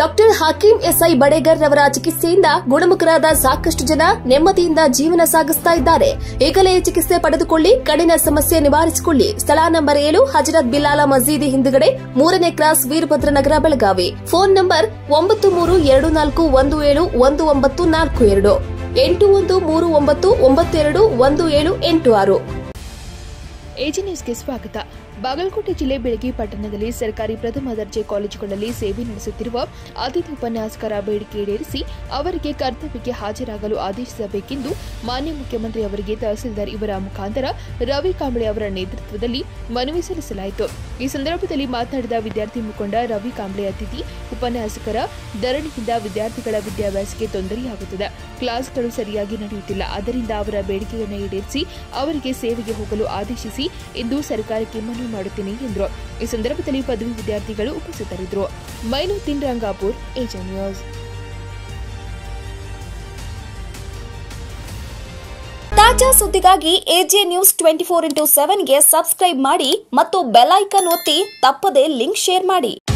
doctor Hakim SI ಬಡೇಗರ್ ರವರ ಚಿಕಿತ್ಸೆಯಿಂದ ಗುಣಮುಖರಾದ ಸಾಕಷ್ಟು ಜನ ನೆಮ್ಮದಿಯಿಂದ ಜೀವನ ಸಾಗಿಸ್ತಾ ಇದ್ದಾರೆ ಈಗಲೇ ಚಿಕಿತ್ಸೆ ಪಡೆದುಕೊಳ್ಳಿ ಕಡಿನ ಸಮಸ್ಯೆ ನಿವಾರಿಸಿಕೊಳ್ಳಿ ಸ್ಥಳ ನಂಬರ್ ಏಳು ಹಜರತ್ ಬಿಲಾಲ ಮಸೀದಿ ಹಿಂದುಗಡೆ ಮೂರನೇ cross Veerabhadra Nagar Belagavi phone number ಒಂಬತ್ತು ಮೂರು ಎರಡು ನಾಲ್ಕು ಒಂದು ಏಳು ಒಂದು ಒಂಬತ್ತು ನಾಲ್ಕು ಎರಡು ಎಂಟು ಒಂದು ಮೂರು ಒಂಬತ್ತು ಒಂಬತ್ತೆರಡು ಒಂದು ಏಳು ಎಂಟು ಆರು ಎಜಿ ನ್ಯೂಸ್ಗೆ ಸ್ವಾಗತ ಬಾಗಲಕೋಟೆ ಜಿಲ್ಲೆ ಬೆಳಗಿ ಪಟ್ಟಣದಲ್ಲಿ ಸರ್ಕಾರಿ ಪ್ರಥಮ ದರ್ಜೆ ಕಾಲೇಜುಗಳಲ್ಲಿ ಸೇವೆ ನಡೆಸುತ್ತಿರುವ ಅತಿಥಿ ಉಪನ್ಯಾಸಕರ ಬೇಡಿಕೆ ಈಡೇರಿಸಿ ಅವರಿಗೆ ಕರ್ತವ್ಯಕ್ಕೆ ಹಾಜರಾಗಲು ಆದೇಶಿಸಬೇಕೆಂದು ಮಾನ್ಯ ಮುಖ್ಯಮಂತ್ರಿ ಅವರಿಗೆ ತಹಸೀಲ್ದಾರ್ ಇವರ ಮುಖಾಂತರ ರವಿ ಕಾಂಬಳೆ ಅವರ ನೇತೃತ್ವದಲ್ಲಿ ಮನವಿ ಸಲ್ಲಿಸಲಾಯಿತು ಈ ಸಂದರ್ಭದಲ್ಲಿ ಮಾತನಾಡಿದ ವಿದ್ಯಾರ್ಥಿ ಮುಖಂಡ ರವಿ ಕಾಂಬಳೆ ಅತಿಥಿ ಉಪನ್ಯಾಸಕರ ಧರಣಿಯಿಂದ ವಿದ್ಯಾರ್ಥಿಗಳ ವಿದ್ಯಾಭ್ಯಾಸಕ್ಕೆ ತೊಂದರೆಯಾಗುತ್ತದೆ ಕ್ಲಾಸ್ಗಳು ಸರಿಯಾಗಿ ನಡೆಯುತ್ತಿಲ್ಲ ಆದ್ದರಿಂದ ಅವರ ಬೇಡಿಕೆಯನ್ನು ಈಡೇರಿಸಿ ಅವರಿಗೆ ಸೇವೆಗೆ ಹೋಗಲು ಆದೇಶಿಸಿ ಎಂದು ಸರ್ಕಾರಕ್ಕೆ ಮನವಿ ಮಾಡುತ್ತೇನೆ ಎಂದರು ಈ ಸಂದರ್ಭದಲ್ಲಿ ಪದವಿ ವಿದ್ಯಾರ್ಥಿಗಳು ಉಪಸ್ಥಿತರಿದ್ದರು ಮೈನುದ್ದೀನ್ ರಂಗಾಪುರ್ ಏಜೆ ನ್ಯೂಸ್ ತಾಜಾ ಸುದ್ದಿಗಾಗಿ AJ news twenty four into ಸೆವೆನ್ಗೆ ಸಬ್ಸ್ಕ್ರೈಬ್ ಮಾಡಿ ಮತ್ತು ಬೆಲ್ ಐಕನ್ ಒತ್ತಿ ತಪ್ಪದೇ ಲಿಂಕ್ ಶೇರ್ ಮಾಡಿ